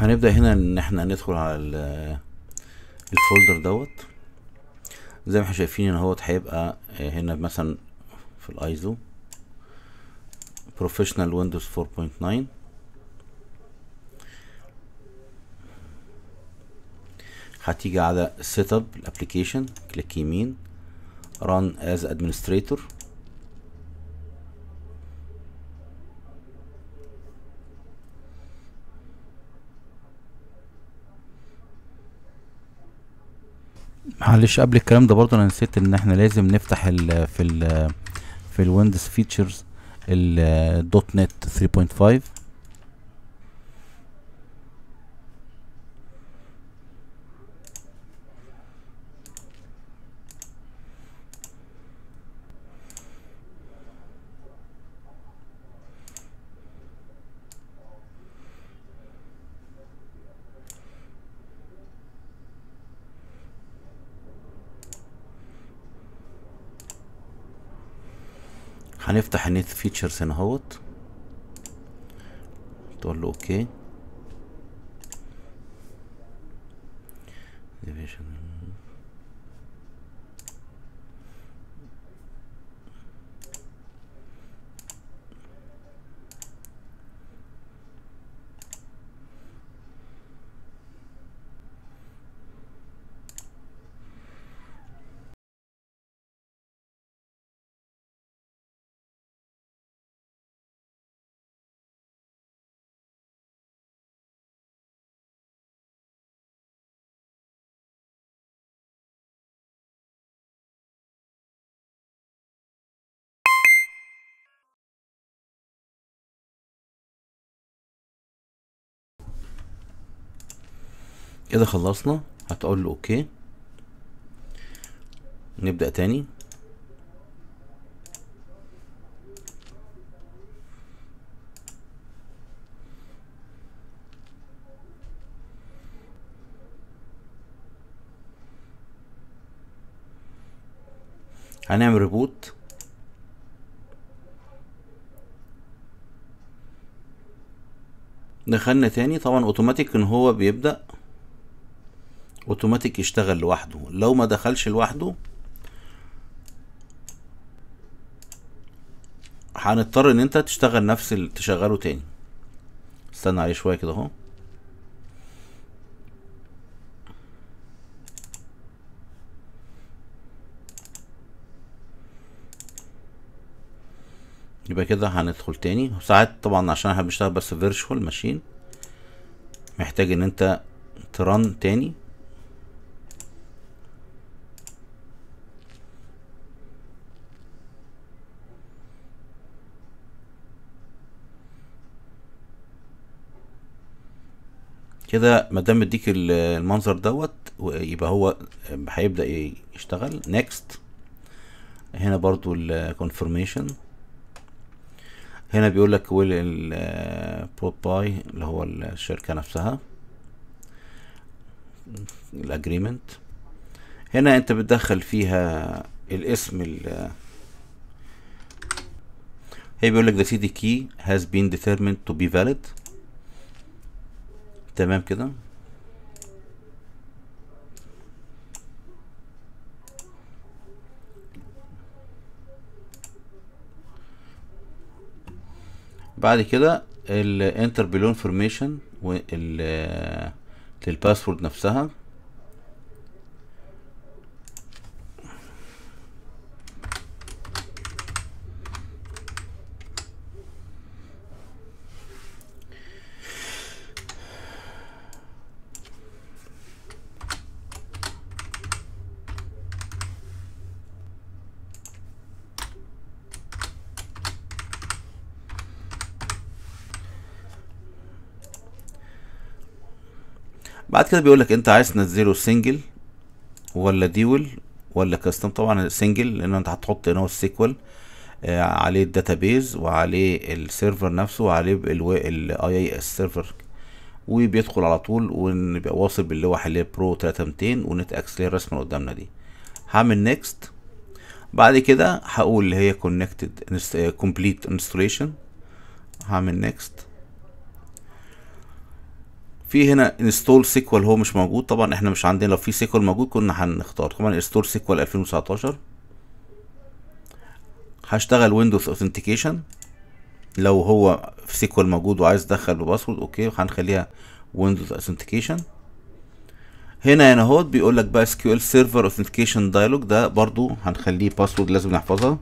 هنبدأ هنا ان احنا ندخل على ال- الفولدر دوت زي ما احنا شايفين ان هو هيبقى هنا مثلا في الايزو بروفيشنال ويندوز 4.9 هتيجي على سيت اب الابلكيشن كليك يمين run as administrator معلش قبل الكلام ده برضه انا نسيت ان احنا لازم نفتح ال في ال في الويندوز فيتشرز الدوت نت 3.5 هنفتح النت فيتشرز هنا اهوت تقول له اوكي division. كده خلصنا هتقول له اوكي نبدأ تاني هنعمل ريبوت دخلنا تاني طبعا اوتوماتيك ان هو بيبدأ اوتوماتيك يشتغل لوحده لو ما دخلش لوحده هنضطر ان انت تشتغل نفس ال... تشغله تاني استنى عليه شويه كده اهو يبقى كده هندخل تاني ساعات طبعا عشان احنا بنشتغل بس فيرتشوال ماشين محتاج ان انت ترن تاني كده ما دام مديك ال- المنظر دوت و- يبقى هو هيبدأ ي- يشتغل نيكست هنا برضو الكونفirmation هنا بيقول لك ويل البوت باي اللي هو الشركة نفسها الاجريمنت هنا انت بتدخل فيها الاسم ال هي بيقول لك the CD key has been determined to be valid تمام كده بعد كده الانتر بلون انفورميشن وال للباسورد نفسها بعد كده بيقول لك انت عايز تنزله سنجل ولا ديول ولا كاستم طبعا سنجل لان انت هتحط هنا هو السيكوال آه عليه الداتابيز وعليه السيرفر نفسه وعليه الاي اي اس سيرفر وبيدخل على طول ونبقى واصل باللوحه اللي هي برو 3200 ونت اكس اللي هي الرسمه اللي قدامنا دي هعمل نيكست بعد كده هقول اللي هي كونكتد كومبليت انستليشن هعمل نيكست في هنا انستول سيكوال هو مش موجود طبعا احنا مش عندنا لو في سيكوال موجود كنا هنختار طبعا انستول سيكوال 2019 هشتغل ويندوز اوثنتيكيشن لو هو في سيكوال موجود وعايز ادخل بباسورد اوكي هنخليها ويندوز اوثنتيكيشن هنا هنا اهوت بيقول لك بقى اس كيو ال سيرفر اوثنتيكيشن دايلوج ده برضو هنخليه باسورد لازم نحفظها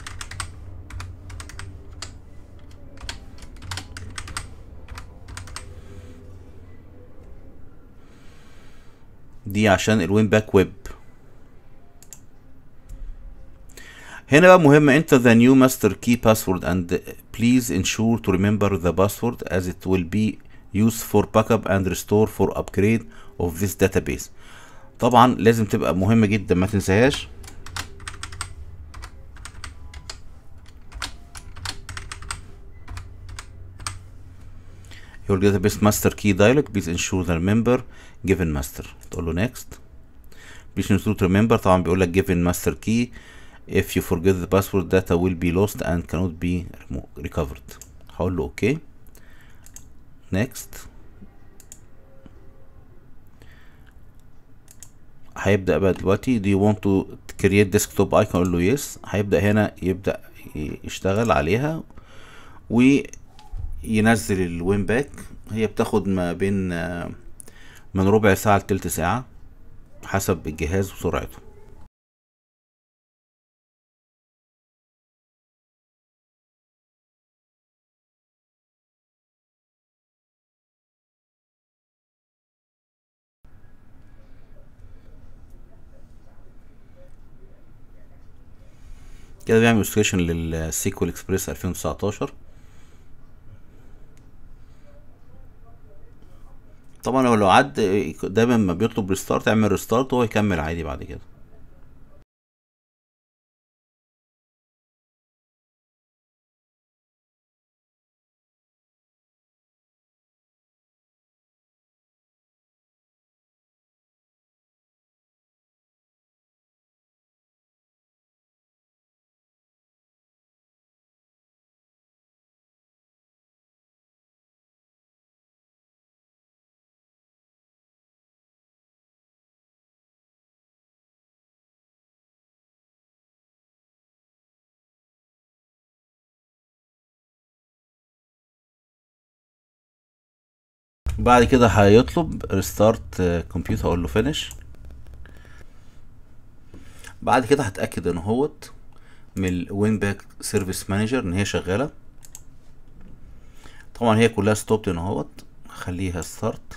دي عشان الوين باك ويب هنا بقى مهمة enter the new master key password and please ensure to remember the password as it will be used for backup and restore for upgrade of this database طبعا لازم تبقى مهمة جدا ما تنساهاش your database master key dialog please ensure the remember given master تقول له next please ensure to remember طبعا بيقول لك given master key if you forget the password data will be lost and cannot be recovered هقول له okay next هيبدأ بقى دلوقتي do you want to create desktop icon اقول له yes هيبدأ هنا يبدأ يشتغل عليها وينزل الوين باك هي بتاخد ما بين من ربع ساعة لتلت ساعة حسب الجهاز وسرعته كده بيعمل انستليشن للسيكوال اكسبريس 2019 طبعا هو لو عد دايما ما بيطلب ريستارت اعمل ريستارت وهو يكمل عادي بعد كده بعد كده هيطلب ريستارت كمبيوتر اقول له فينيش بعد كده هتاكد ان هوت من الوين باك سيرفيس مانجر ان هي شغاله طبعا هي كلها ستوبت ان هوت هخليها ستارت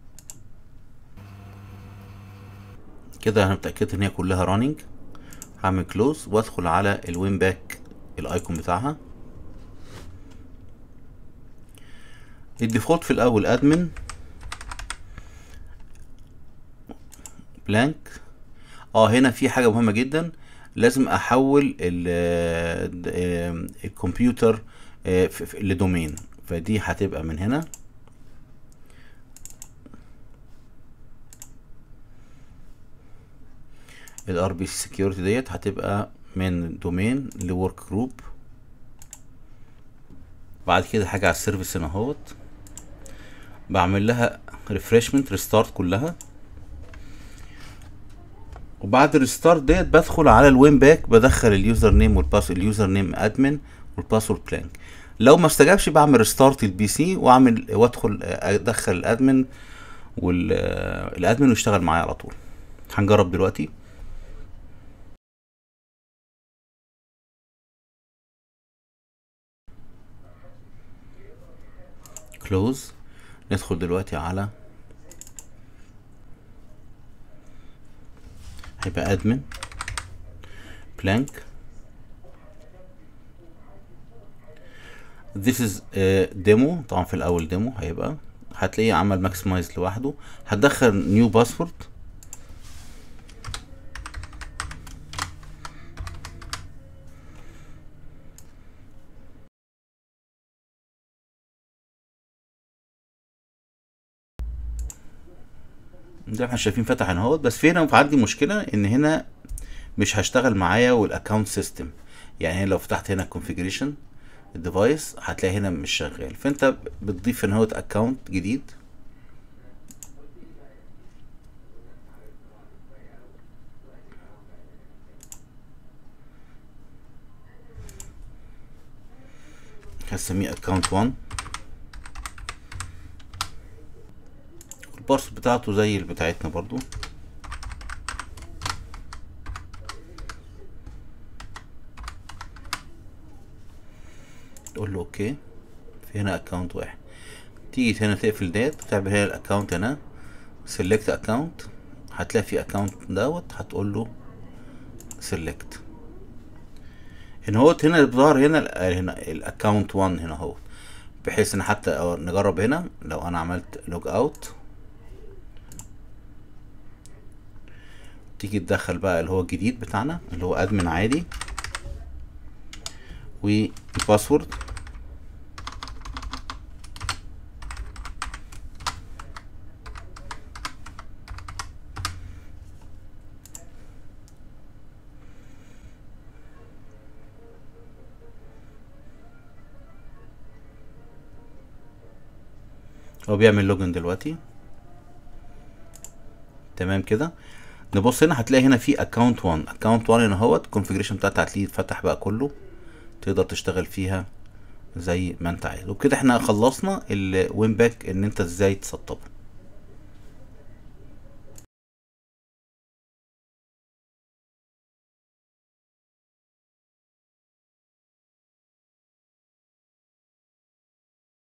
كده انا اتاكدت ان هي كلها راننج هعمل كلوز وادخل على الوين باك الايكون بتاعها الديفولت في الاول ادمن بلانك اه هنا في حاجه مهمه جدا لازم احول الكمبيوتر لدومين فدي هتبقى من هنا الار بي سكيورتي ديت هتبقى من دومين لورك جروب بعد كده حاجه على السيرفيس هنا اهوت بعمل لها ريفرشمنت ريستارت كلها وبعد الريستارت ديت بدخل على الوين باك بدخل اليوزر نيم والباس اليوزر نيم ادمن والباسورد بلانك لو ما استجابش بعمل ريستارت البي سي واعمل وادخل ادخل الادمن والادمن ويشتغل معايا على طول هنجرب دلوقتي كلوز ندخل دلوقتي على هيبقى ادمن بلانك this is ديمو طبعا في الاول ديمو هيبقى هتلاقيه عمل ماكسمايز لوحده هتدخل نيو باسورد زي ما احنا شايفين فتح هنا اهوت بس في هنا عندي مشكله ان هنا مش هشتغل معايا والاكونت سيستم يعني لو فتحت هنا كونفيجريشن الديفايس هتلاقي هنا مش شغال فانت بتضيف هنا اهوت اكونت جديد هسميه اكونت 1 البارس بتاعته زي اللي بتاعتنا برضو تقول له اوكي في هنا اكونت واحد تيجي هنا تقفل ديت وتعمل هنا الاكونت هنا سيلكت اكونت هتلاقي في اكونت دوت هتقول له سيلكت هنا هوت هنا ظهر هنا ال- هنا الاكونت 1 هنا اهو بحيث ان حتى أو نجرب هنا لو انا عملت لوج اوت تيجي تدخل بقى اللي هو الجديد بتاعنا اللي هو ادمن عادي والباسورد هو بيعمل لوجن دلوقتي تمام كده نبص هنا هتلاقي هنا في اكونت 1 اكونت 1 هنا اهوت الكونفيجريشن بتاعتها هتلاقيه اتفتح بقى كله تقدر تشتغل فيها زي ما انت عايز وبكده احنا خلصنا الوين باك ان انت ازاي تسطبه